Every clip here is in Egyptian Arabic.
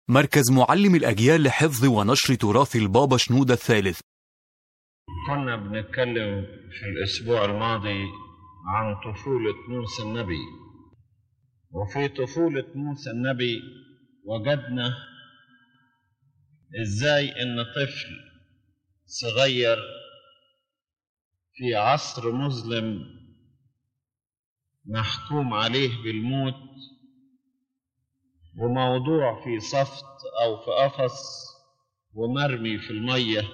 مركز معلم الأجيال لحفظ ونشر تراث البابا شنودة الثالث كنا بنتكلم في الأسبوع الماضي عن طفولة موسى النبي وفي طفولة موسى النبي وجدنا إزاي إن طفل صغير في عصر مظلم محكوم عليه بالموت وموضوع في صفت أو في قفص ومرمي في المية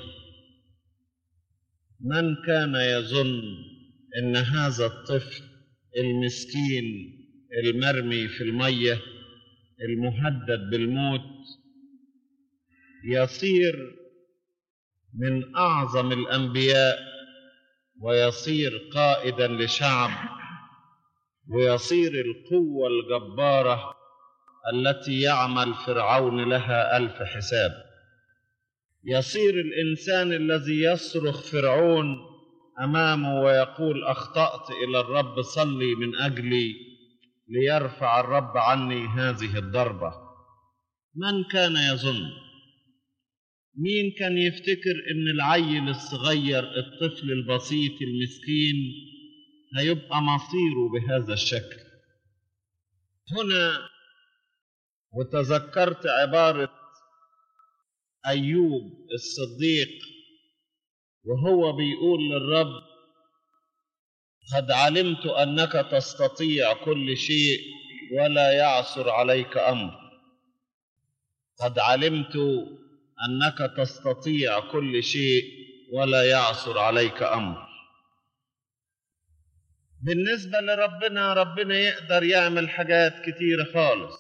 من كان يظن ان هذا الطفل المسكين المرمي في الميه المهدد بالموت يصير من اعظم الانبياء ويصير قائدا لشعب ويصير القوه الجباره التي يعمل فرعون لها الف حساب يصير الانسان الذي يصرخ فرعون امامه ويقول اخطات الى الرب صلي من اجلي ليرفع الرب عني هذه الضربه من كان يظن مين كان يفتكر ان العيل الصغير الطفل البسيط المسكين هيبقى مصيره بهذا الشكل هنا وتذكرت عباره ايوب الصديق وهو بيقول للرب قد علمت انك تستطيع كل شيء ولا يعثر عليك امر قد علمت انك تستطيع كل شيء ولا يعثر عليك امر بالنسبه لربنا ربنا يقدر يعمل حاجات كتيره خالص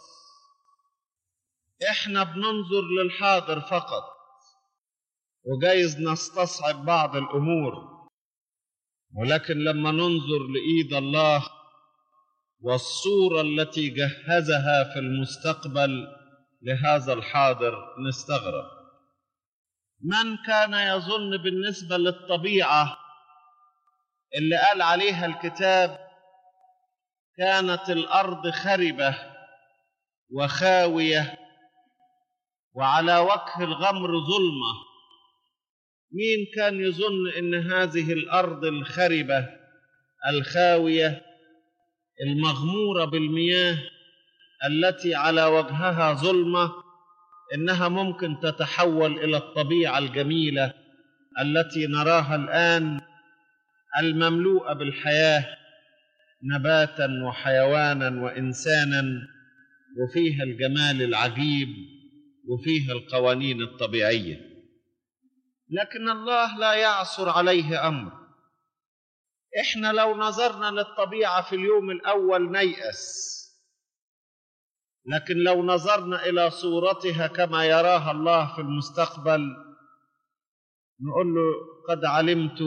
احنا بننظر للحاضر فقط وجايز نستصعب بعض الامور ولكن لما ننظر لايد الله والصوره التي جهزها في المستقبل لهذا الحاضر نستغرب من كان يظن بالنسبه للطبيعه اللي قال عليها الكتاب كانت الارض خربه وخاويه وعلى وجه الغمر ظلمه مين كان يظن ان هذه الارض الخربه الخاويه المغموره بالمياه التي على وجهها ظلمه انها ممكن تتحول الى الطبيعه الجميله التي نراها الان المملوءه بالحياه نباتا وحيوانا وانسانا وفيها الجمال العجيب وفيها القوانين الطبيعيه لكن الله لا يعثر عليه امر احنا لو نظرنا للطبيعه في اليوم الاول نيأس لكن لو نظرنا الى صورتها كما يراها الله في المستقبل نقول له قد علمت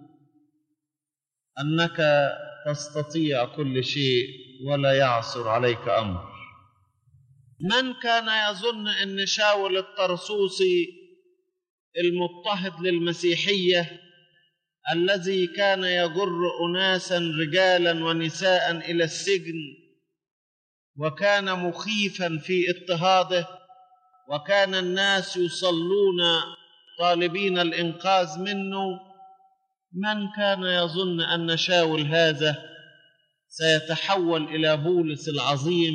انك تستطيع كل شيء ولا يعثر عليك امر من كان يظن ان شاول الطرسوسي المضطهد للمسيحيه الذي كان يجر اناسا رجالا ونساء الى السجن وكان مخيفا في اضطهاده وكان الناس يصلون طالبين الانقاذ منه من كان يظن ان شاول هذا سيتحول الى بولس العظيم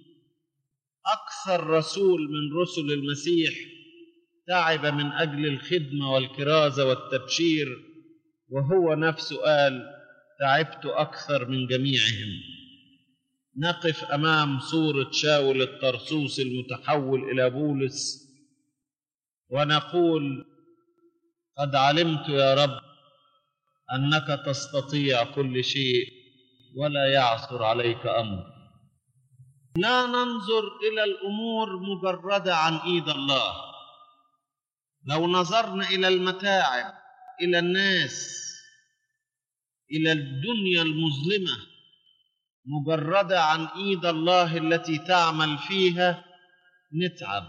اكثر رسول من رسل المسيح تعب من اجل الخدمه والكرازه والتبشير وهو نفسه قال تعبت اكثر من جميعهم نقف امام صوره شاول الطرسوس المتحول الى بولس ونقول قد علمت يا رب انك تستطيع كل شيء ولا يعثر عليك امر لا ننظر الى الامور مجرده عن ايد الله لو نظرنا الى المتاعب الى الناس الى الدنيا المظلمه مجرده عن ايد الله التي تعمل فيها نتعب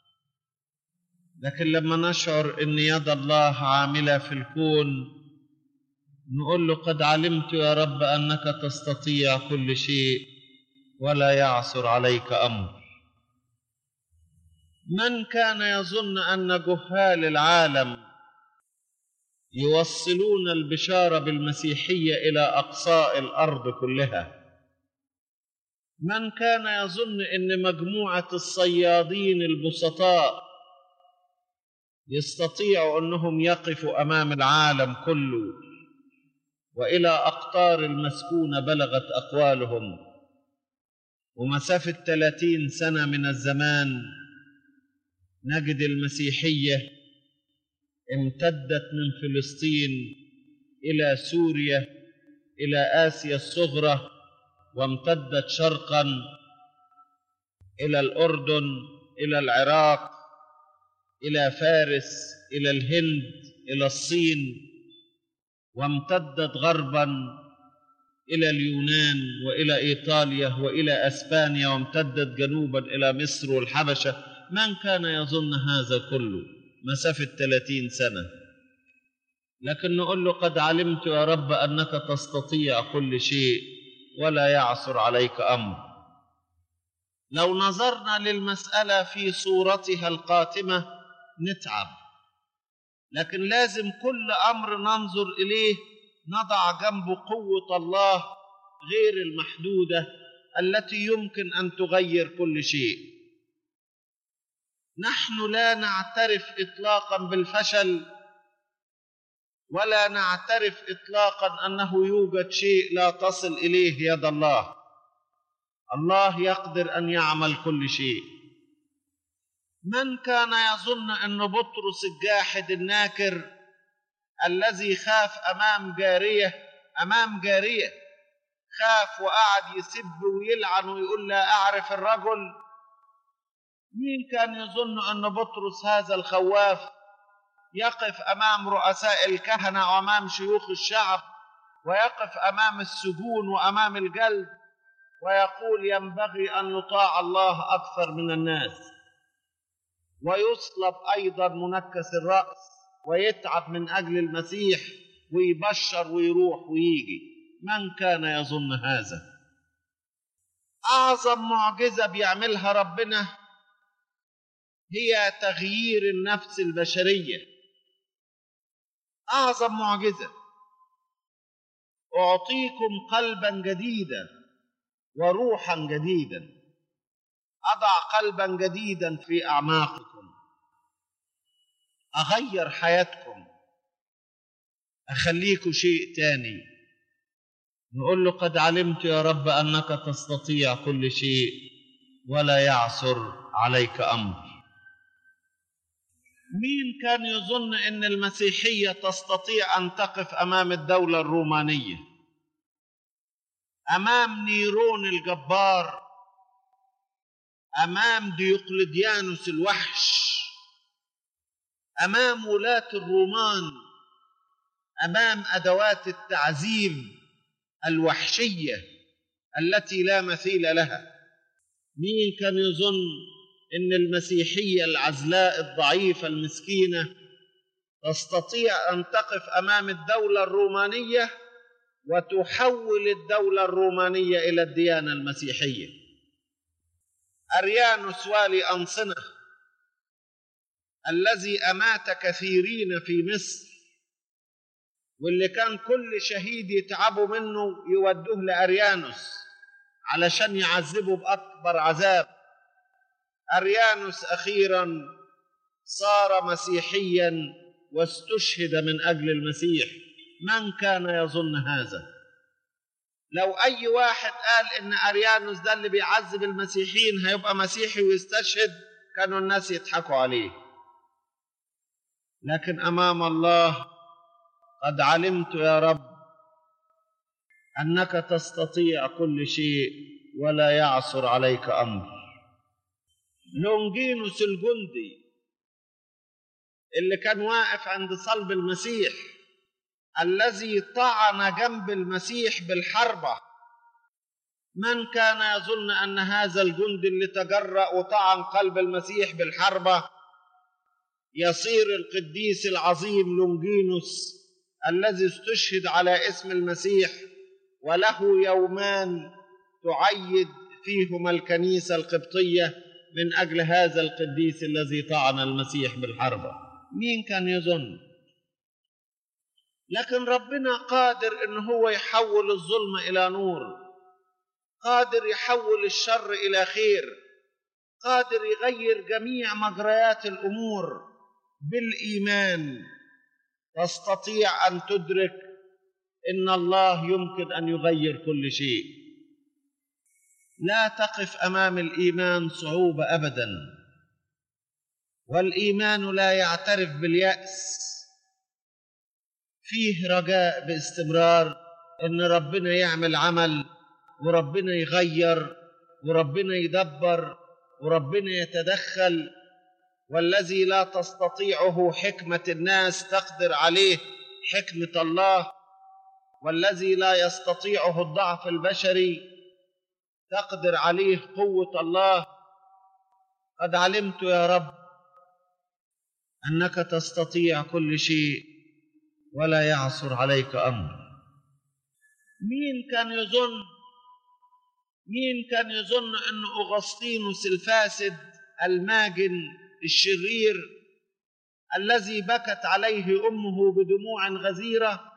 لكن لما نشعر ان يد الله عامله في الكون نقول له قد علمت يا رب انك تستطيع كل شيء ولا يعثر عليك امر من كان يظن ان جهال العالم يوصلون البشاره بالمسيحيه الى اقصاء الارض كلها من كان يظن ان مجموعه الصيادين البسطاء يستطيعوا انهم يقفوا امام العالم كله والى اقطار المسكونه بلغت اقوالهم ومسافه ثلاثين سنه من الزمان نجد المسيحيه امتدت من فلسطين الى سوريا الى اسيا الصغرى وامتدت شرقا الى الاردن الى العراق الى فارس الى الهند الى الصين وامتدت غربا الى اليونان والى ايطاليا والى اسبانيا وامتدت جنوبا الى مصر والحبشه من كان يظن هذا كله مسافه 30 سنه لكن نقول له قد علمت يا رب انك تستطيع كل شيء ولا يعثر عليك امر لو نظرنا للمساله في صورتها القاتمه نتعب لكن لازم كل امر ننظر اليه نضع جنبه قوه الله غير المحدوده التي يمكن ان تغير كل شيء نحن لا نعترف اطلاقا بالفشل ولا نعترف اطلاقا انه يوجد شيء لا تصل اليه يد الله الله يقدر ان يعمل كل شيء من كان يظن ان بطرس الجاحد الناكر الذي خاف امام جاريه امام جاريه خاف وقعد يسب ويلعن ويقول لا اعرف الرجل مين كان يظن ان بطرس هذا الخواف يقف امام رؤساء الكهنه وامام شيوخ الشعب ويقف امام السجون وامام الجلد ويقول ينبغي ان يطاع الله اكثر من الناس ويصلب ايضا منكس الراس ويتعب من اجل المسيح ويبشر ويروح ويجي من كان يظن هذا اعظم معجزه بيعملها ربنا هي تغيير النفس البشريه اعظم معجزه اعطيكم قلبا جديدا وروحا جديدا اضع قلبا جديدا في اعماقكم اغير حياتكم اخليكم شيء تاني نقول له قد علمت يا رب انك تستطيع كل شيء ولا يعثر عليك امر مين كان يظن ان المسيحيه تستطيع ان تقف امام الدوله الرومانيه امام نيرون الجبار امام ديوقلديانوس الوحش امام ولاه الرومان امام ادوات التعذيب الوحشيه التي لا مثيل لها مين كان يظن ان المسيحيه العزلاء الضعيفه المسكينه تستطيع ان تقف امام الدوله الرومانيه وتحول الدوله الرومانيه الى الديانه المسيحيه اريانوس والي انصنه الذي امات كثيرين في مصر واللي كان كل شهيد يتعبوا منه يودوه لاريانوس علشان يعذبه باكبر عذاب اريانوس اخيرا صار مسيحيا واستشهد من اجل المسيح من كان يظن هذا لو اي واحد قال ان اريانوس ده اللي بيعذب المسيحيين هيبقى مسيحي ويستشهد كانوا الناس يضحكوا عليه لكن امام الله قد علمت يا رب انك تستطيع كل شيء ولا يعثر عليك امر لونجينوس الجندي اللي كان واقف عند صلب المسيح الذي طعن جنب المسيح بالحربة من كان يظن أن هذا الجندي اللي تجرأ وطعن قلب المسيح بالحربة يصير القديس العظيم لونجينوس الذي استشهد على اسم المسيح وله يومان تعيد فيهما الكنيسة القبطية من أجل هذا القديس الذي طعن المسيح بالحربة مين كان يظن لكن ربنا قادر ان هو يحول الظلم الى نور قادر يحول الشر الى خير قادر يغير جميع مجريات الامور بالايمان تستطيع ان تدرك ان الله يمكن ان يغير كل شيء لا تقف امام الايمان صعوبه ابدا والايمان لا يعترف بالياس فيه رجاء باستمرار ان ربنا يعمل عمل وربنا يغير وربنا يدبر وربنا يتدخل والذي لا تستطيعه حكمه الناس تقدر عليه حكمه الله والذي لا يستطيعه الضعف البشري تقدر عليه قوه الله قد علمت يا رب انك تستطيع كل شيء ولا يعصر عليك امر مين كان يظن مين كان يظن ان اغسطينوس الفاسد الماجن الشرير الذي بكت عليه امه بدموع غزيره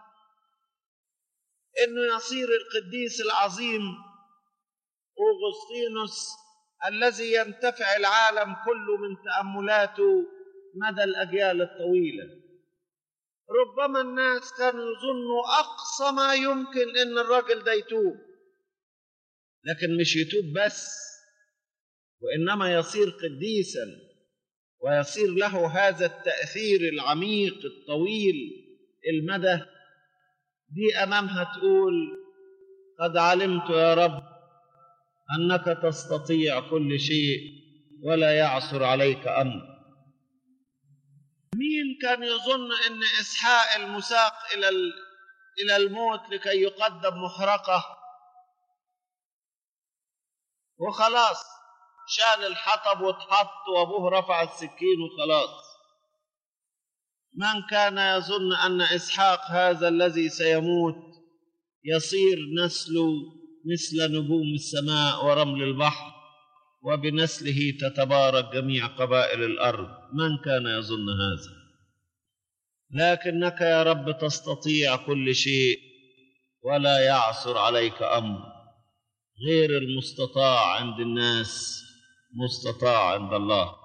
انه يصير القديس العظيم اغسطينوس الذي ينتفع العالم كله من تاملاته مدى الاجيال الطويله ربما الناس كانوا يظنوا اقصى ما يمكن ان الراجل ده يتوب لكن مش يتوب بس وانما يصير قديسا ويصير له هذا التاثير العميق الطويل المدى دي امامها تقول قد علمت يا رب انك تستطيع كل شيء ولا يعثر عليك امر مين كان يظن ان اسحاق المساق الى الى الموت لكي يقدم محرقه وخلاص شال الحطب واتحط وابوه رفع السكين وخلاص من كان يظن ان اسحاق هذا الذي سيموت يصير نسله مثل نجوم السماء ورمل البحر وبنسله تتبارك جميع قبائل الارض من كان يظن هذا لكنك يا رب تستطيع كل شيء ولا يعثر عليك امر غير المستطاع عند الناس مستطاع عند الله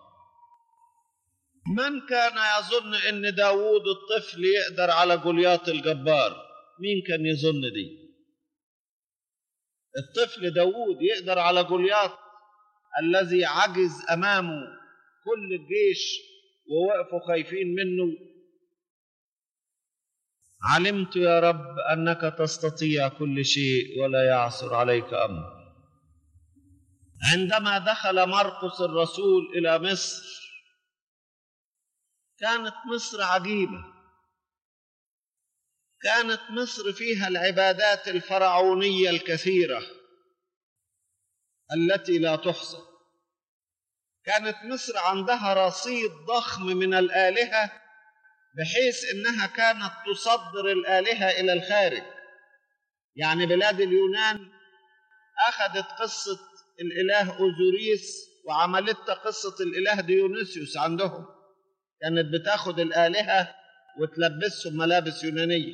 من كان يظن ان داوود الطفل يقدر على جولياط الجبار مين كان يظن دي الطفل داوود يقدر على جولياط الذي عجز امامه كل الجيش ووقفوا خايفين منه علمت يا رب انك تستطيع كل شيء ولا يعثر عليك امر عندما دخل مرقس الرسول الى مصر كانت مصر عجيبه كانت مصر فيها العبادات الفرعونيه الكثيره التي لا تحصى كانت مصر عندها رصيد ضخم من الالهه بحيث انها كانت تصدر الالهه الى الخارج يعني بلاد اليونان اخذت قصه الاله اوزوريس وعملتها قصه الاله ديونيسيوس عندهم كانت بتاخد الالهه وتلبسهم ملابس يونانيه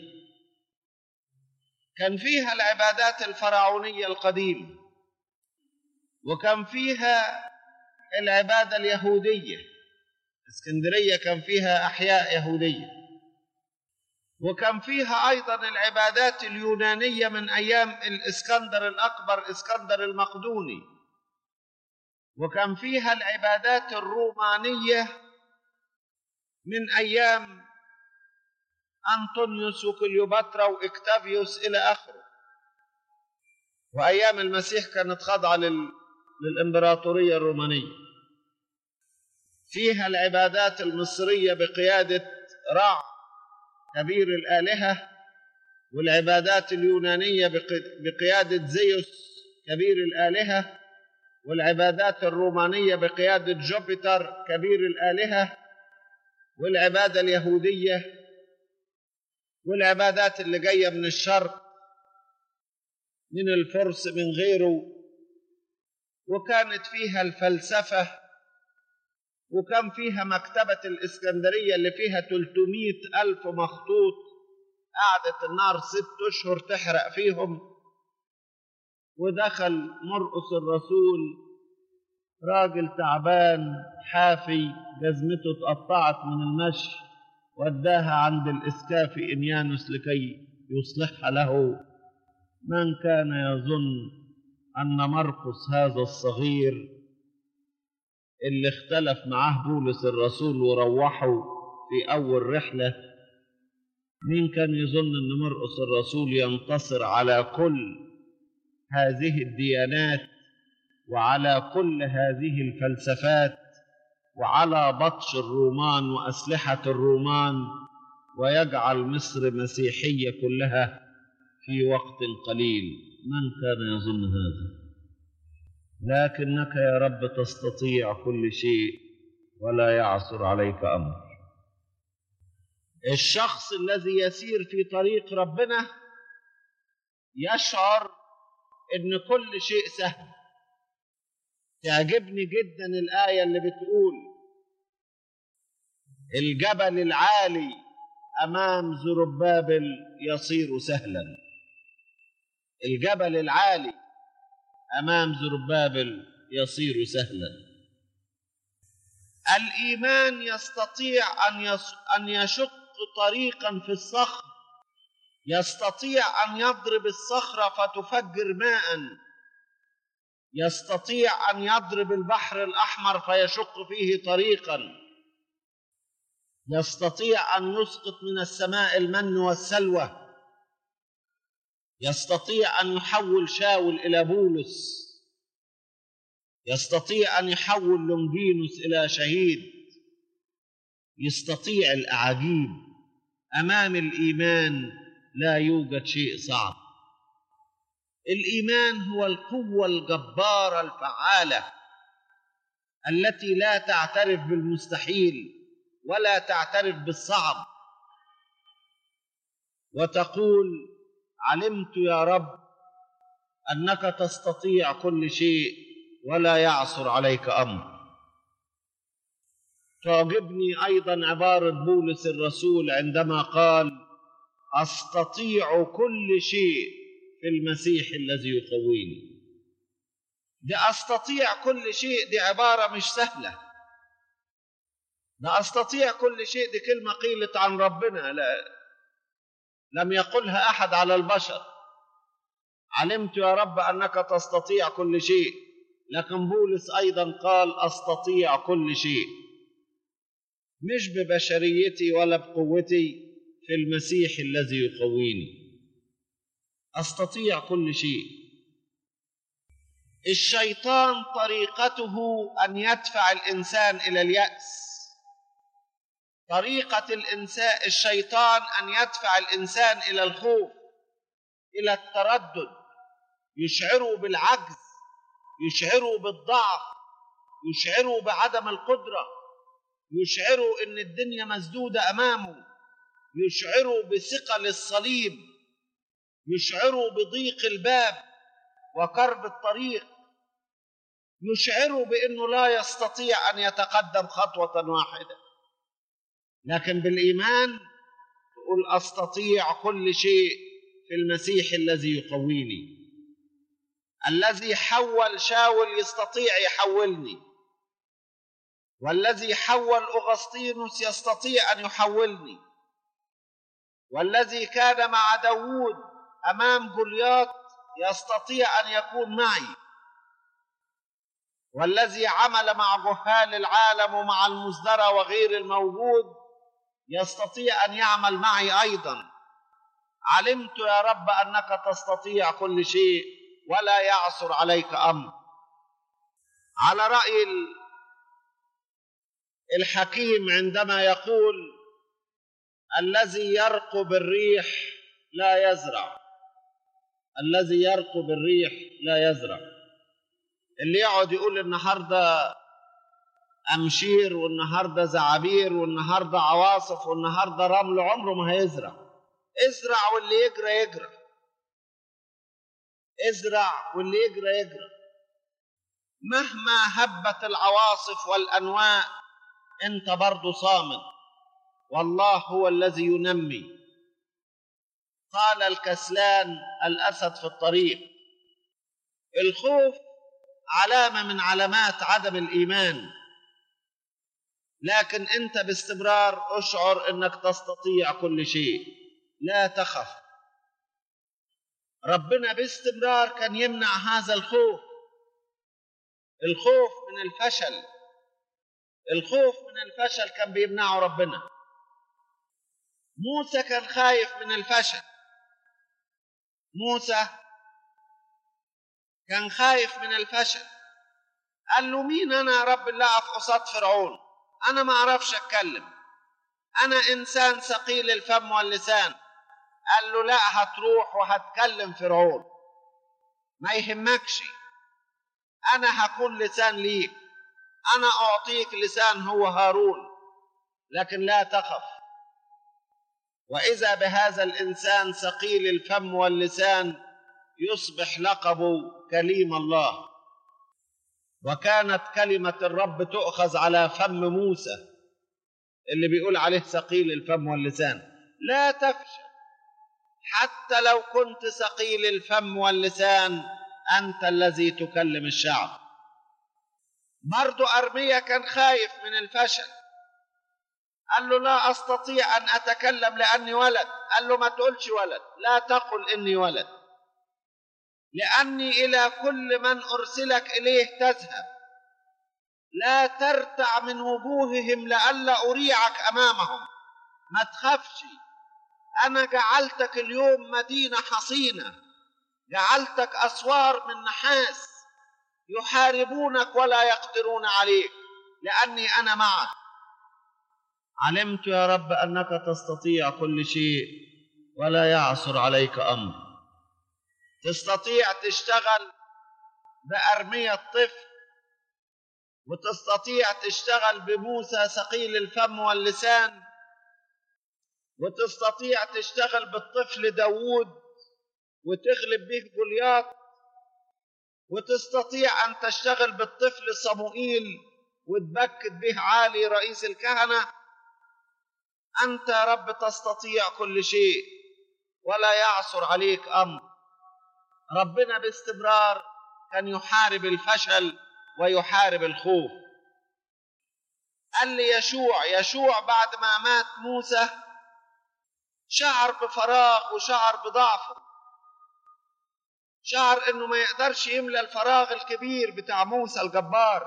كان فيها العبادات الفرعونيه القديمه وكان فيها العباده اليهوديه اسكندريه كان فيها احياء يهوديه وكان فيها ايضا العبادات اليونانيه من ايام الاسكندر الاكبر اسكندر المقدوني وكان فيها العبادات الرومانيه من ايام انطونيوس وكليوباترا واكتافيوس الى اخره وايام المسيح كانت خاضعه لل... للامبراطوريه الرومانيه فيها العبادات المصريه بقياده رع كبير الالهه والعبادات اليونانيه بقياده زيوس كبير الالهه والعبادات الرومانيه بقياده جوبيتر كبير الالهه والعباده اليهوديه والعبادات اللي جايه من الشرق من الفرس من غيره وكانت فيها الفلسفه وكان فيها مكتبة الإسكندرية اللي فيها 300 ألف مخطوط قعدت النار ست أشهر تحرق فيهم ودخل مرقس الرسول راجل تعبان حافي جزمته اتقطعت من المشي وداها عند الإسكافي إنيانوس لكي يصلحها له من كان يظن أن مرقس هذا الصغير اللي اختلف معاه بولس الرسول وروحوا في أول رحلة مين كان يظن أن مرقس الرسول ينتصر على كل هذه الديانات وعلى كل هذه الفلسفات وعلى بطش الرومان وأسلحة الرومان ويجعل مصر مسيحية كلها في وقت قليل من كان يظن هذا لكنك يا رب تستطيع كل شيء ولا يعثر عليك امر الشخص الذي يسير في طريق ربنا يشعر ان كل شيء سهل تعجبني جدا الايه اللي بتقول الجبل العالي امام زربابل يصير سهلا الجبل العالي امام زربابل يصير سهلا الايمان يستطيع ان يص... ان يشق طريقا في الصخر يستطيع ان يضرب الصخره فتفجر ماء يستطيع ان يضرب البحر الاحمر فيشق فيه طريقا يستطيع ان يسقط من السماء المن والسلوى يستطيع ان يحول شاول الى بولس يستطيع ان يحول لونجينوس الى شهيد يستطيع الاعاجيب امام الايمان لا يوجد شيء صعب الايمان هو القوه الجباره الفعاله التي لا تعترف بالمستحيل ولا تعترف بالصعب وتقول علمت يا رب انك تستطيع كل شيء ولا يعصر عليك امر تعجبني ايضا عباره بولس الرسول عندما قال استطيع كل شيء في المسيح الذي يقويني دي استطيع كل شيء دي عباره مش سهله ده استطيع كل شيء دي كلمه قيلت عن ربنا لا لم يقلها احد على البشر علمت يا رب انك تستطيع كل شيء لكن بولس ايضا قال استطيع كل شيء مش ببشريتي ولا بقوتي في المسيح الذي يقويني استطيع كل شيء الشيطان طريقته ان يدفع الانسان الى الياس طريقه الانسان الشيطان ان يدفع الانسان الى الخوف الى التردد يشعره بالعجز يشعره بالضعف يشعره بعدم القدره يشعره ان الدنيا مسدوده امامه يشعره بثقل الصليب يشعره بضيق الباب وكرب الطريق يشعره بانه لا يستطيع ان يتقدم خطوه واحده لكن بالايمان تقول استطيع كل شيء في المسيح الذي يقويني الذي حول شاول يستطيع يحولني والذي حول اغسطينوس يستطيع ان يحولني والذي كان مع داوود امام جولياط يستطيع ان يكون معي والذي عمل مع جهال العالم ومع المزدرى وغير الموجود يستطيع ان يعمل معي ايضا علمت يا رب انك تستطيع كل شيء ولا يعثر عليك امر على راي الحكيم عندما يقول الذي يرقب الريح لا يزرع الذي يرقب الريح لا يزرع اللي يقعد يقول النهارده امشير والنهارده زعابير والنهارده عواصف والنهارده رمل عمره ما هيزرع ازرع واللي يجرى يجرى ازرع واللي يجرى يجرى مهما هبت العواصف والانواء انت برضو صامت والله هو الذي ينمي قال الكسلان الاسد في الطريق الخوف علامه من علامات عدم الايمان لكن انت باستمرار اشعر انك تستطيع كل شيء لا تخف ربنا باستمرار كان يمنع هذا الخوف الخوف من الفشل الخوف من الفشل كان بيمنعه ربنا موسى كان خايف من الفشل موسى كان خايف من الفشل قال له مين انا يا رب اللي اقف قصاد فرعون انا ما اعرفش اتكلم انا انسان ثقيل الفم واللسان قال له لا هتروح وهتكلم فرعون ما يهمكش انا هكون لسان ليك انا اعطيك لسان هو هارون لكن لا تخف واذا بهذا الانسان ثقيل الفم واللسان يصبح لقبه كليم الله وكانت كلمه الرب تؤخذ على فم موسى اللي بيقول عليه ثقيل الفم واللسان لا تفشل حتى لو كنت ثقيل الفم واللسان انت الذي تكلم الشعب برضو ارميا كان خايف من الفشل قال له لا استطيع ان اتكلم لاني ولد قال له ما تقولش ولد لا تقل اني ولد لاني الى كل من ارسلك اليه تذهب لا ترتع من وجوههم لئلا اريعك امامهم ما تخافش انا جعلتك اليوم مدينه حصينه جعلتك اسوار من نحاس يحاربونك ولا يقدرون عليك لاني انا معك علمت يا رب انك تستطيع كل شيء ولا يعثر عليك امر تستطيع تشتغل بارميه الطفل وتستطيع تشتغل بموسى ثقيل الفم واللسان وتستطيع تشتغل بالطفل داوود وتغلب به جولياط وتستطيع ان تشتغل بالطفل صموئيل وتبكت به عالي رئيس الكهنه انت يا رب تستطيع كل شيء ولا يعثر عليك امر ربنا باستمرار كان يحارب الفشل ويحارب الخوف قال لي يشوع يشوع بعد ما مات موسى شعر بفراغ وشعر بضعفه شعر انه ما يقدرش يملى الفراغ الكبير بتاع موسى الجبار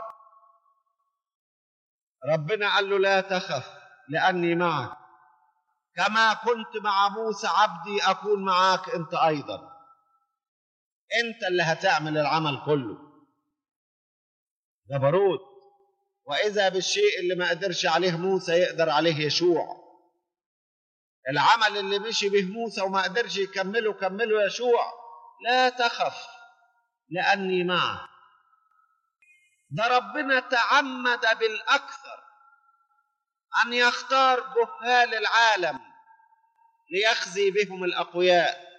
ربنا قال له لا تخف لاني معك كما كنت مع موسى عبدي اكون معاك انت ايضا انت اللي هتعمل العمل كله جبروت واذا بالشيء اللي ما قدرش عليه موسى يقدر عليه يشوع العمل اللي مشي به موسى وما قدرش يكمله كمله يشوع لا تخف لاني معك ده ربنا تعمد بالاكثر ان يختار جهال العالم ليخزي بهم الاقوياء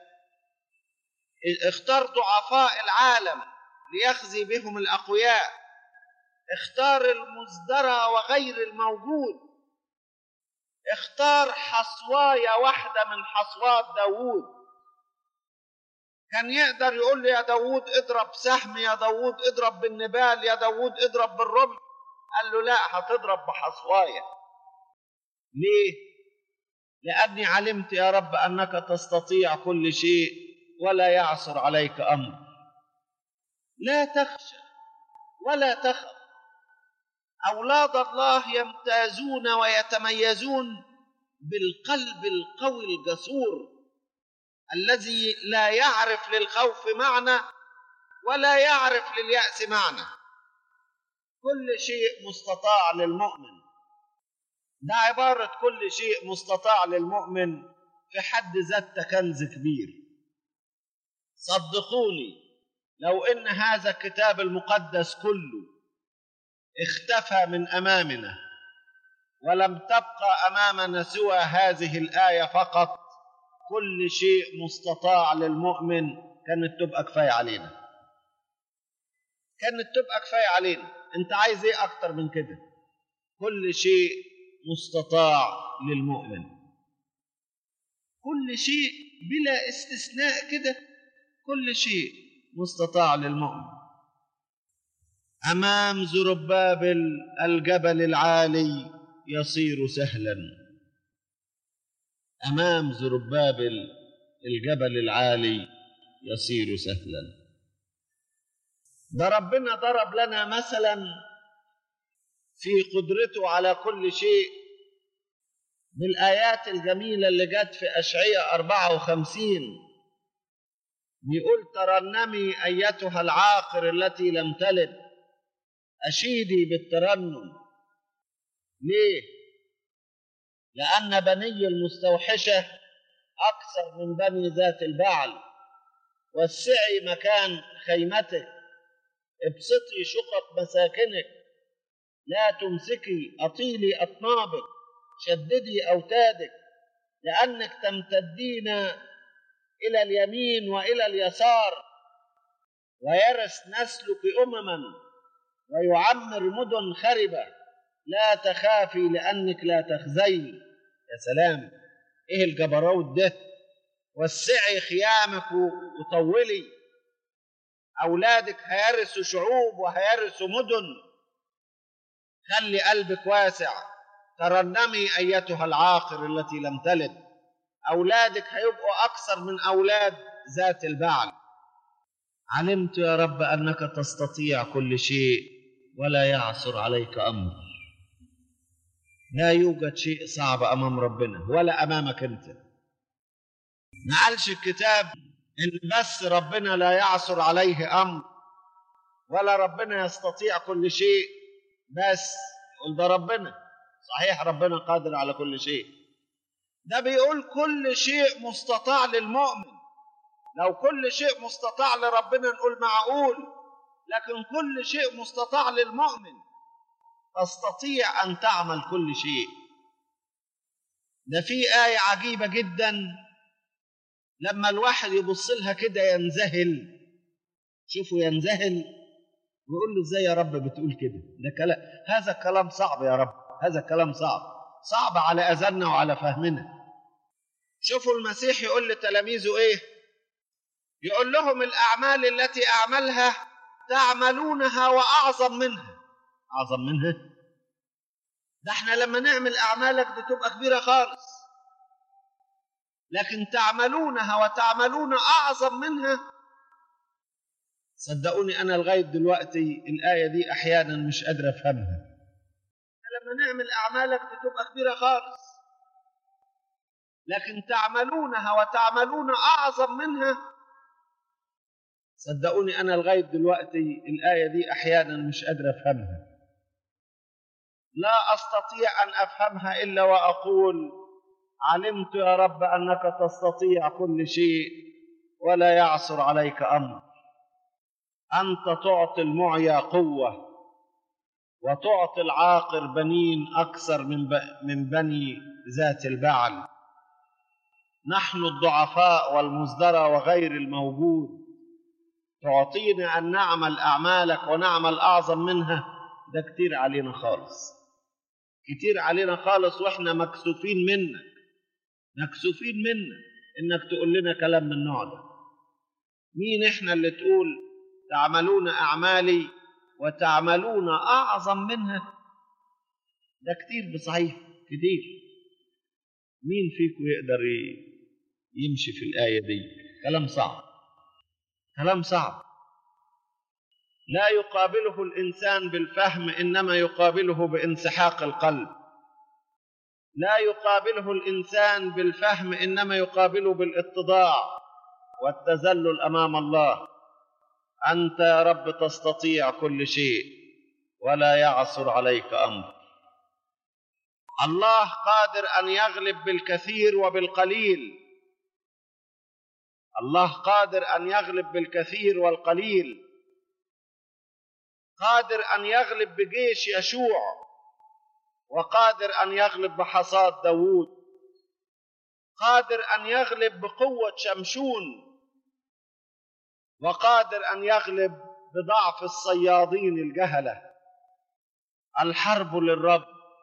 اختار ضعفاء العالم ليخزي بهم الاقوياء اختار المزدرى وغير الموجود اختار حصواية واحدة من حصوات داوود كان يقدر يقول له يا داوود اضرب سهم يا داوود اضرب بالنبال يا داوود اضرب بالرمح قال له لا هتضرب بحصواية ليه لأني علمت يا رب أنك تستطيع كل شيء ولا يعصر عليك أمر لا تخشى ولا تخف أولاد الله يمتازون ويتميزون بالقلب القوي الجسور الذي لا يعرف للخوف معنى ولا يعرف لليأس معنى كل شيء مستطاع للمؤمن ده عبارة كل شيء مستطاع للمؤمن في حد ذاتها كنز كبير صدقوني لو ان هذا الكتاب المقدس كله اختفى من امامنا ولم تبقى امامنا سوى هذه الايه فقط كل شيء مستطاع للمؤمن كانت تبقى كفايه علينا كانت تبقى كفايه علينا انت عايز ايه اكتر من كده كل شيء مستطاع للمؤمن كل شيء بلا استثناء كده كل شيء مستطاع للمؤمن امام زربابل الجبل العالي يصير سهلا امام زربابل الجبل العالي يصير سهلا ده ربنا ضرب لنا مثلا في قدرته على كل شيء بالآيات الجميلة اللي جت في أشعية 54 بيقول ترنمي أيتها العاقر التي لم تلد أشيدي بالترنم ليه؟ لأن بني المستوحشة أكثر من بني ذات البعل وسعي مكان خيمتك ابسطي شقق مساكنك لا تمسكي أطيلي أطنابك شددي أوتادك لأنك تمتدين إلى اليمين وإلى اليسار ويرث نسلك أمما ويعمر مدن خربة لا تخافي لأنك لا تخزين يا سلام إيه الجبروت ده وسعي خيامك وطولي أولادك هيرثوا شعوب وهيرثوا مدن خلي قلبك واسع ترنمي أيتها العاقر التي لم تلد أولادك هيبقوا أكثر من أولاد ذات البعل علمت يا رب أنك تستطيع كل شيء ولا يعثر عليك أمر لا يوجد شيء صعب أمام ربنا ولا أمامك أنت ما قالش الكتاب إن بس ربنا لا يعثر عليه أمر ولا ربنا يستطيع كل شيء بس قل ده ربنا صحيح ربنا قادر على كل شيء ده بيقول كل شيء مستطاع للمؤمن لو كل شيء مستطاع لربنا نقول معقول لكن كل شيء مستطاع للمؤمن تستطيع ان تعمل كل شيء ده في آية عجيبة جدا لما الواحد يبص لها كده ينذهل شوفوا ينذهل ويقول له ازاي يا رب بتقول كده ده كلام هذا كلام صعب يا رب هذا كلام صعب صعب على اذاننا وعلى فهمنا شوفوا المسيح يقول لتلاميذه ايه يقول لهم الاعمال التي اعملها تعملونها واعظم منها اعظم منها ده احنا لما نعمل اعمالك بتبقى كبيره خالص لكن تعملونها وتعملون اعظم منها صدقوني انا لغايه دلوقتي الايه دي احيانا مش قادر افهمها لما نعمل اعمالك بتبقى كبيره خالص لكن تعملونها وتعملون اعظم منها صدقوني انا لغايه دلوقتي الايه دي احيانا مش قادر افهمها لا استطيع ان افهمها الا واقول علمت يا رب انك تستطيع كل شيء ولا يعصر عليك امر انت تعطي المعيا قوه وتعطي العاقر بنين اكثر من من بني ذات البعل نحن الضعفاء والمزدرى وغير الموجود تعطينا ان نعمل اعمالك ونعمل اعظم منها ده كتير علينا خالص كتير علينا خالص واحنا مكسوفين منك مكسوفين منك انك تقول لنا كلام من النوع ده مين احنا اللي تقول تعملون اعمالي وتعملون اعظم منها ده كتير بصحيح كتير مين فيكم يقدر يمشي في الايه دي كلام صعب كلام صعب لا يقابله الانسان بالفهم انما يقابله بانسحاق القلب لا يقابله الانسان بالفهم انما يقابله بالاتضاع والتذلل امام الله انت يا رب تستطيع كل شيء ولا يعصر عليك امر الله قادر ان يغلب بالكثير وبالقليل الله قادر ان يغلب بالكثير والقليل قادر ان يغلب بجيش يشوع وقادر ان يغلب بحصاد داوود قادر ان يغلب بقوه شمشون وقادر ان يغلب بضعف الصيادين الجهله الحرب للرب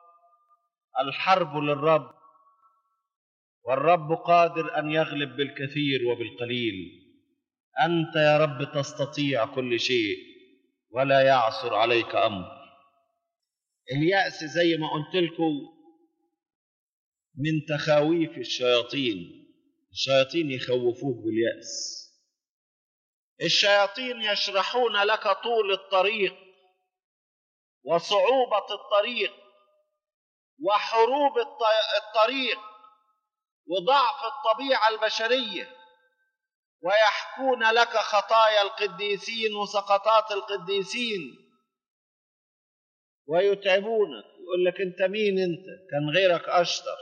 الحرب للرب والرب قادر ان يغلب بالكثير وبالقليل انت يا رب تستطيع كل شيء ولا يعثر عليك امر الياس زي ما قلت لكم من تخاويف الشياطين الشياطين يخوفوك بالياس الشياطين يشرحون لك طول الطريق وصعوبه الطريق وحروب الطريق وضعف الطبيعه البشريه ويحكون لك خطايا القديسين وسقطات القديسين ويتعبونك يقول لك انت مين انت كان غيرك اشطر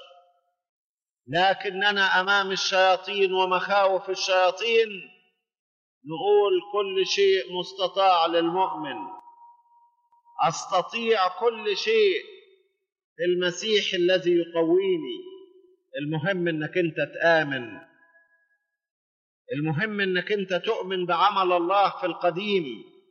لكننا امام الشياطين ومخاوف الشياطين نقول كل شيء مستطاع للمؤمن استطيع كل شيء في المسيح الذي يقويني المهم انك انت تامن المهم انك انت تؤمن بعمل الله في القديم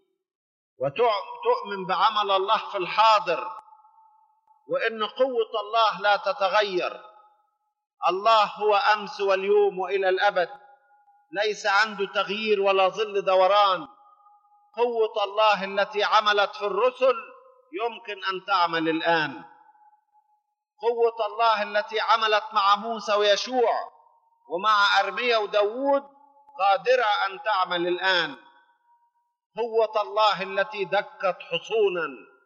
وتؤمن بعمل الله في الحاضر وان قوه الله لا تتغير الله هو امس واليوم والى الابد ليس عنده تغيير ولا ظل دوران قوه الله التي عملت في الرسل يمكن ان تعمل الان قوه الله التي عملت مع موسى ويشوع ومع ارميا وداوود قادره ان تعمل الان قوه الله التي دكت حصونا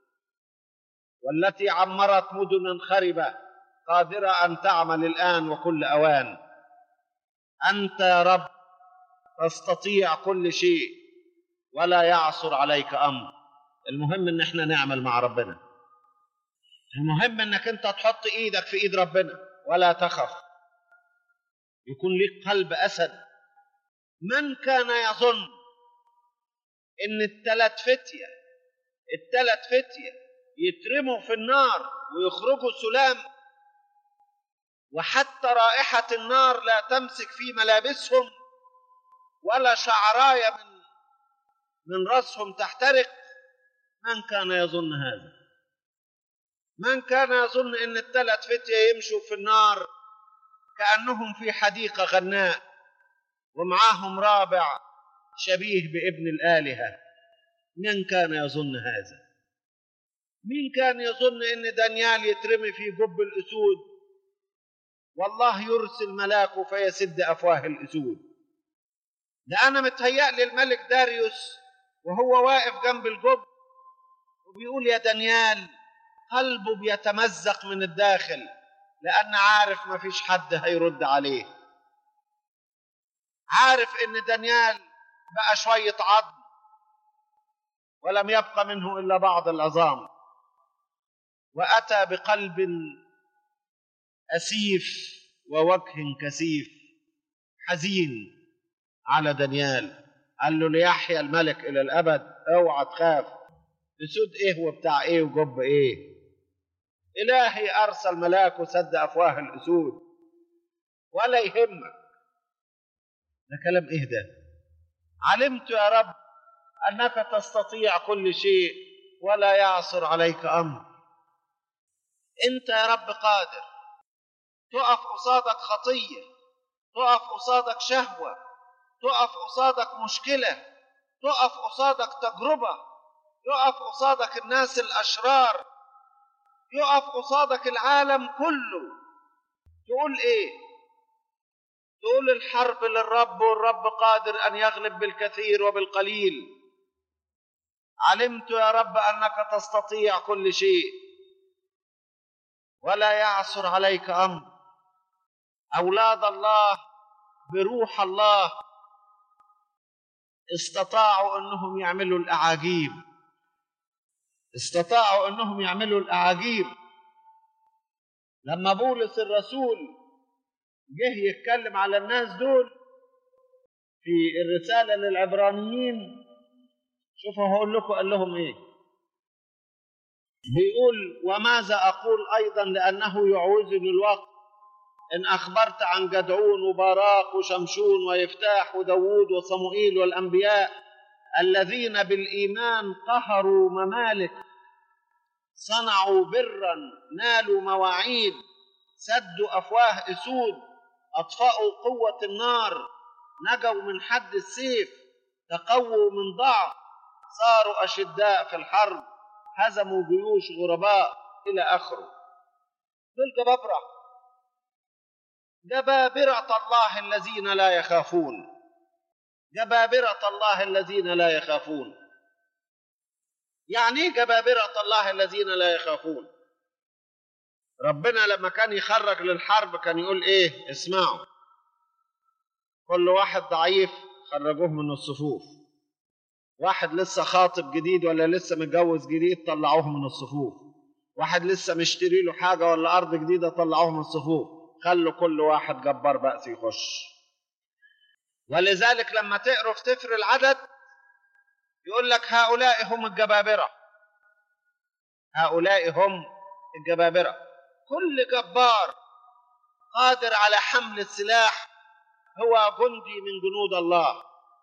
والتي عمرت مدنا خربه قادره ان تعمل الان وكل اوان انت يا رب تستطيع كل شيء ولا يعصر عليك امر المهم ان احنا نعمل مع ربنا المهم انك انت تحط ايدك في ايد ربنا ولا تخف يكون لك قلب اسد من كان يظن ان الثلاث فتيه الثلاث فتيه يترموا في النار ويخرجوا سلام وحتى رائحه النار لا تمسك في ملابسهم ولا شعرايه من من راسهم تحترق من كان يظن هذا من كان يظن ان الثلاث فتيه يمشوا في النار كانهم في حديقه غناء ومعاهم رابع شبيه بابن الالهه من كان يظن هذا مين كان يظن ان دانيال يترمي في جب الاسود والله يرسل ملاكه فيسد افواه الاسود ده انا متهيأ الملك داريوس وهو واقف جنب الجب وبيقول يا دانيال قلبه بيتمزق من الداخل لأن عارف ما فيش حد هيرد عليه عارف إن دانيال بقى شوية عظم ولم يبق منه إلا بعض العظام وأتى بقلب أسيف ووجه كثيف حزين على دانيال قال له ليحيى الملك إلى الأبد اوعى تخاف اسود ايه وبتاع ايه وجب ايه الهي ارسل ملاك وسد افواه الاسود ولا يهمك ده كلام ايه ده علمت يا رب انك تستطيع كل شيء ولا يعصر عليك امر انت يا رب قادر تقف قصادك خطيه تقف قصادك شهوه تقف قصادك مشكله تقف قصادك تجربه يقف قصادك الناس الاشرار يقف قصادك العالم كله تقول ايه تقول الحرب للرب والرب قادر ان يغلب بالكثير وبالقليل علمت يا رب انك تستطيع كل شيء ولا يعثر عليك امر اولاد الله بروح الله استطاعوا انهم يعملوا الاعاجيب استطاعوا انهم يعملوا الاعاجيب لما بولس الرسول جه يتكلم على الناس دول في الرساله للعبرانيين شوفوا هقول لكم قال لهم ايه بيقول وماذا اقول ايضا لانه يعوزني الوقت ان اخبرت عن جدعون وبراق وشمشون ويفتاح وداوود وصموئيل والانبياء الذين بالايمان قهروا ممالك صنعوا برا نالوا مواعيد سدوا افواه اسود اطفاوا قوه النار نجوا من حد السيف تقووا من ضعف صاروا اشداء في الحرب هزموا جيوش غرباء الى اخره دول جبابره جبابره الله الذين لا يخافون جبابره الله الذين لا يخافون يعني ايه جبابره الله الذين لا يخافون ربنا لما كان يخرج للحرب كان يقول ايه اسمعوا كل واحد ضعيف خرجوه من الصفوف واحد لسه خاطب جديد ولا لسه متجوز جديد طلعوه من الصفوف واحد لسه مشتري له حاجة ولا أرض جديدة طلعوه من الصفوف خلوا كل واحد جبار بأس يخش ولذلك لما تقروا في سفر العدد يقول لك هؤلاء هم الجبابرة هؤلاء هم الجبابرة كل جبار قادر على حمل السلاح هو جندي من جنود الله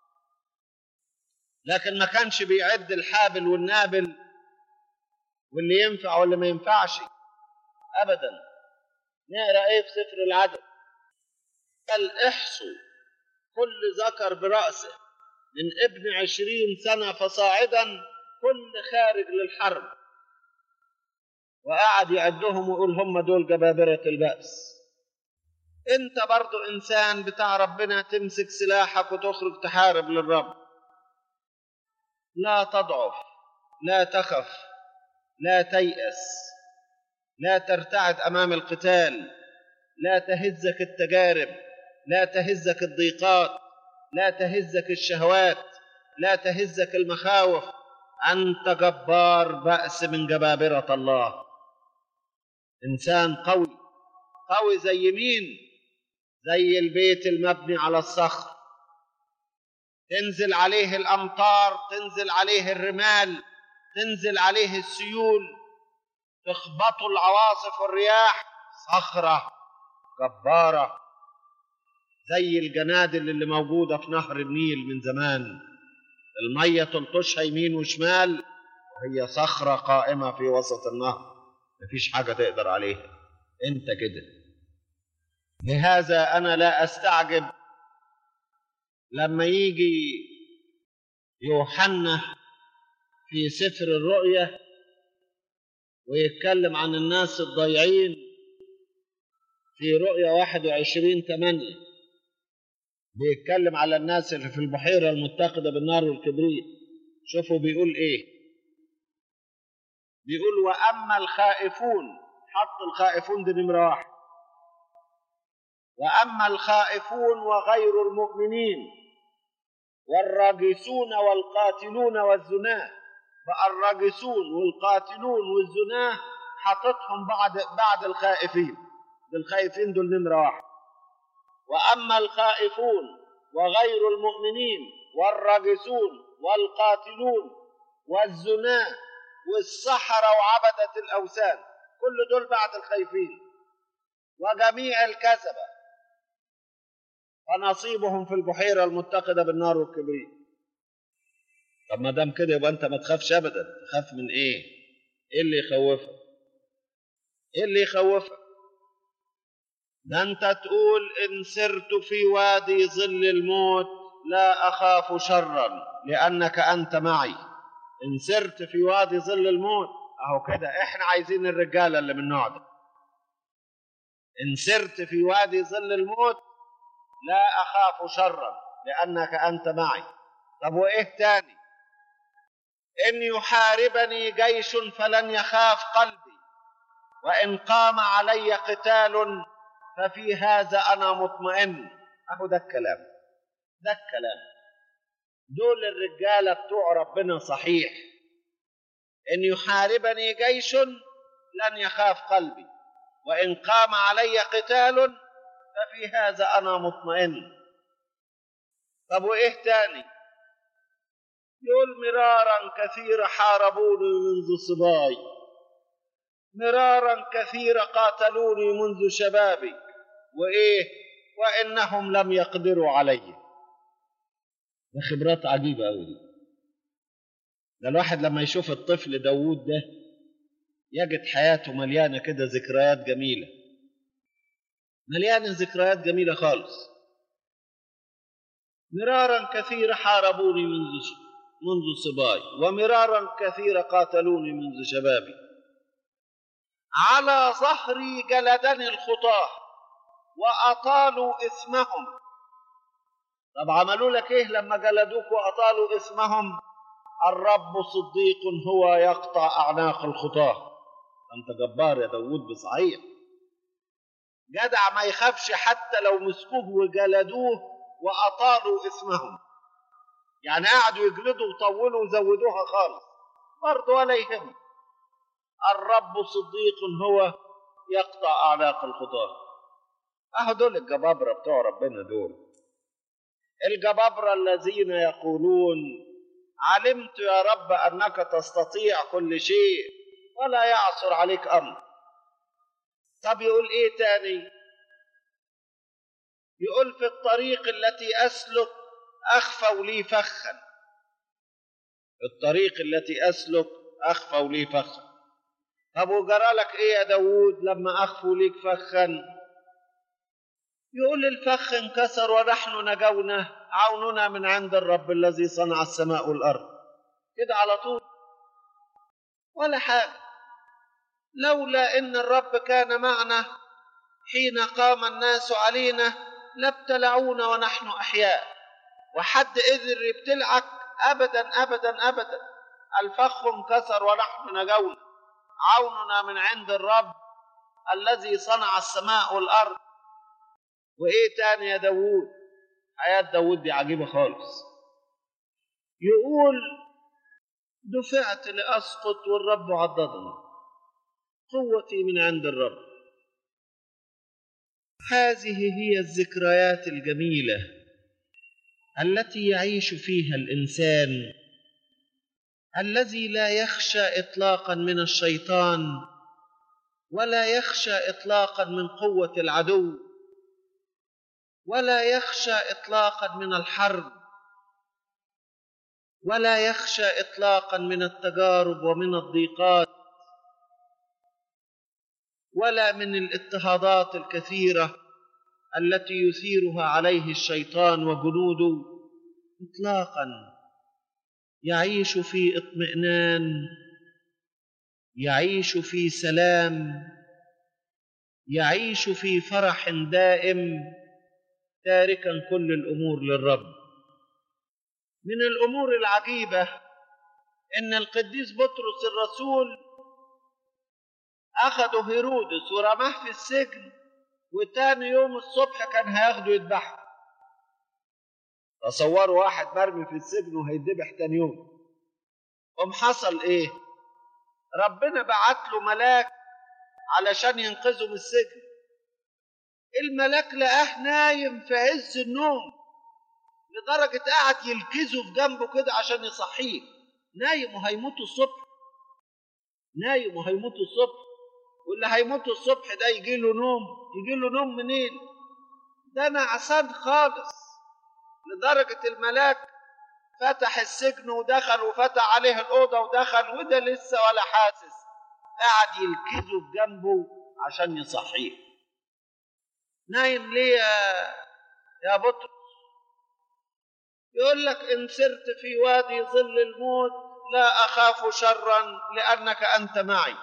لكن ما كانش بيعد الحابل والنابل واللي ينفع واللي ما ينفعش ابدا نقرا ايه في سفر العدد قال احصوا كل ذكر براسه من ابن عشرين سنه فصاعدا كل خارج للحرب وقعد يعدهم ويقول هم دول جبابره البأس انت برضو انسان بتاع ربنا تمسك سلاحك وتخرج تحارب للرب لا تضعف لا تخف لا تيأس لا ترتعد امام القتال لا تهزك التجارب لا تهزك الضيقات لا تهزك الشهوات لا تهزك المخاوف انت جبار بأس من جبابرة الله انسان قوي قوي زي مين زي البيت المبني على الصخر تنزل عليه الامطار تنزل عليه الرمال تنزل عليه السيول تخبطه العواصف والرياح صخره جباره زي الجنادل اللي موجوده في نهر النيل من زمان الميه تلطشها يمين وشمال وهي صخره قائمه في وسط النهر مفيش حاجه تقدر عليها انت كده لهذا انا لا استعجب لما يجي يوحنا في سفر الرؤيا ويتكلم عن الناس الضايعين في رؤيا 21 8 بيتكلم على الناس اللي في البحيرة المتقدة بالنار والكبريت شوفوا بيقول ايه بيقول وأما الخائفون حط الخائفون دي نمرة واحد واما الخائفون وغير المؤمنين والراجسون والقاتلون والزناه بقى الراجسون والقاتلون والزناه حاططهم بعد بعد الخائفين الخائفين دول نمره واحد واما الخائفون وغير المؤمنين والراجسون والقاتلون والزناه والسحره وعبده الاوثان كل دول بعد الخايفين وجميع الكذبه فنصيبهم في البحيرة المتقدة بالنار والكبريت طب ما دام كده يبقى انت ما تخافش ابدا تخاف من ايه ايه اللي يخوفك ايه اللي يخوفك ده انت تقول ان سرت في وادي ظل الموت لا اخاف شرا لانك انت معي ان سرت في وادي ظل الموت اهو كده احنا عايزين الرجاله اللي من النوع ده ان سرت في وادي ظل الموت لا أخاف شرا لأنك أنت معي طب وإيه تاني إن يحاربني جيش فلن يخاف قلبي وإن قام علي قتال ففي هذا أنا مطمئن أهو ده الكلام ده الكلام دول الرجالة بتوع ربنا صحيح إن يحاربني جيش لن يخاف قلبي وإن قام علي قتال ففي هذا أنا مطمئن طب وإيه تاني يقول مرارا كثيرا حاربوني منذ صباي مرارا كثيرا قاتلوني منذ شبابي وإيه وإنهم لم يقدروا علي ده خبرات عجيبة أوي دي ده الواحد لما يشوف الطفل داوود ده يجد حياته مليانة كده ذكريات جميلة مليانة ذكريات جميلة خالص مرارا كثيرة حاربوني منذ منذ صباي ومرارا كثيرة قاتلوني منذ شبابي على ظهري جلدني الخطاه وأطالوا إثمهم طب عملوا لك إيه لما جلدوك وأطالوا إثمهم الرب صديق هو يقطع أعناق الخطاه أنت جبار يا داود بصحيح جدع ما يخافش حتى لو مسكوه وجلدوه وأطالوا إثمهم يعني قعدوا يجلدوا وطولوا وزودوها خالص برضه ولا يهم الرب صديق هو يقطع أعناق الخطاه اهو دول الجبابرة بتوع ربنا دول الجبابرة الذين يقولون علمت يا رب أنك تستطيع كل شيء ولا يعثر عليك أمر طب يقول إيه تاني يقول في الطريق التي أسلك أخفوا لي فخا في الطريق التي أسلك أخفوا لي فخا طب وجرى لك إيه يا داوود لما أخفوا ليك فخا يقول الفخ انكسر ونحن نجونا عوننا من عند الرب الذي صنع السماء والارض كده على طول ولا حاجه لولا ان الرب كان معنا حين قام الناس علينا لابتلعونا ونحن احياء وحد قدر يبتلعك ابدا ابدا ابدا الفخ انكسر ونحن نجونا عوننا من عند الرب الذي صنع السماء والارض وايه تاني يا داوود حياة داوود دي عجيبة خالص يقول دفعت لأسقط والرب عضدني قوتي من عند الرب هذه هي الذكريات الجميلة التي يعيش فيها الإنسان الذي لا يخشى إطلاقا من الشيطان ولا يخشى إطلاقا من قوة العدو ولا يخشى اطلاقا من الحرب ولا يخشى اطلاقا من التجارب ومن الضيقات ولا من الاضطهادات الكثيره التي يثيرها عليه الشيطان وجنوده اطلاقا يعيش في اطمئنان يعيش في سلام يعيش في فرح دائم تاركا كل الامور للرب من الامور العجيبه ان القديس بطرس الرسول اخذوا هيرودس ورماه في السجن وتاني يوم الصبح كان هياخده يذبحه تصوروا واحد مرمي في السجن وهيذبح تاني يوم قام حصل ايه ربنا بعت له ملاك علشان ينقذه من السجن الملاك لقاه نايم في عز النوم لدرجة قعد يلكزه في جنبه كده عشان يصحيه نايم وهيموت الصبح نايم وهيموت الصبح واللي هيموت الصبح ده يجي له نوم يجي له نوم منين ده نعسان خالص لدرجة الملاك فتح السجن ودخل وفتح عليه الأوضة ودخل وده لسه ولا حاسس قعد يلكزه في جنبه عشان يصحيه نايم ليه يا يا بطرس يقول لك إن سرت في وادي ظل الموت لا أخاف شرا لأنك أنت معي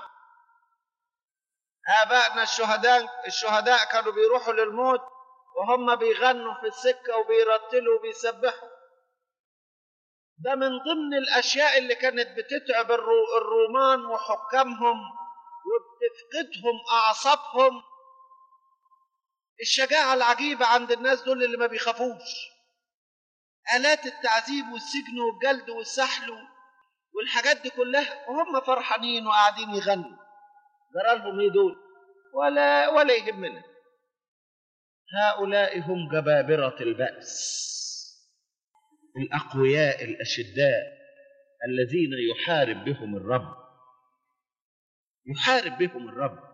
آبائنا الشهداء الشهداء كانوا بيروحوا للموت وهم بيغنوا في السكة وبيرتلوا وبيسبحوا ده من ضمن الأشياء اللي كانت بتتعب الرو الرومان وحكامهم وبتفقدهم أعصابهم الشجاعة العجيبة عند الناس دول اللي ما بيخافوش آلات التعذيب والسجن والجلد والسحل والحاجات دي كلها وهم فرحانين وقاعدين يغنوا جرى لهم ايه دول ولا ولا يهمنا هؤلاء هم جبابرة البأس الأقوياء الأشداء الذين يحارب بهم الرب يحارب بهم الرب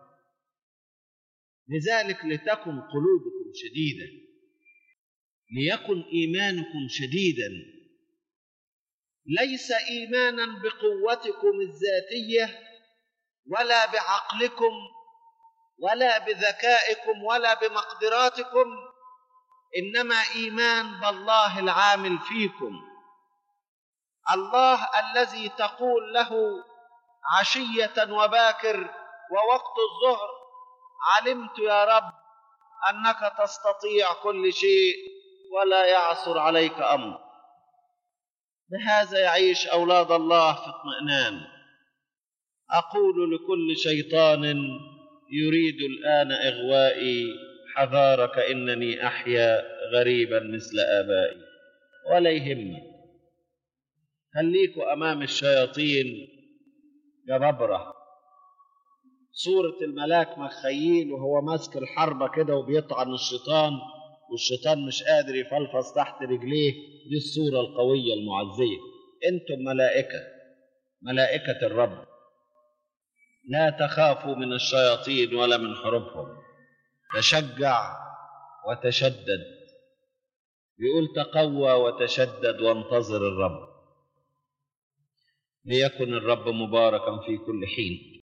لذلك لتكن قلوبكم شديدة ليكن إيمانكم شديدا ليس إيمانا بقوتكم الذاتية ولا بعقلكم ولا بذكائكم ولا بمقدراتكم انما ايمان بالله العامل فيكم الله الذي تقول له عشيه وباكر ووقت الظهر علمت يا رب انك تستطيع كل شيء ولا يعثر عليك امر بهذا يعيش اولاد الله في اطمئنان اقول لكل شيطان يريد الان اغوائي حذارك انني احيا غريبا مثل ابائي ولا يهمك خليكوا امام الشياطين جبابره صورة الملاك مخيل وهو ماسك الحربة كده وبيطعن الشيطان والشيطان مش قادر يفلفص تحت رجليه دي الصورة القوية المعزية انتم ملائكة ملائكة الرب لا تخافوا من الشياطين ولا من حروبهم تشجع وتشدد بيقول تقوى وتشدد وانتظر الرب ليكن الرب مباركا في كل حين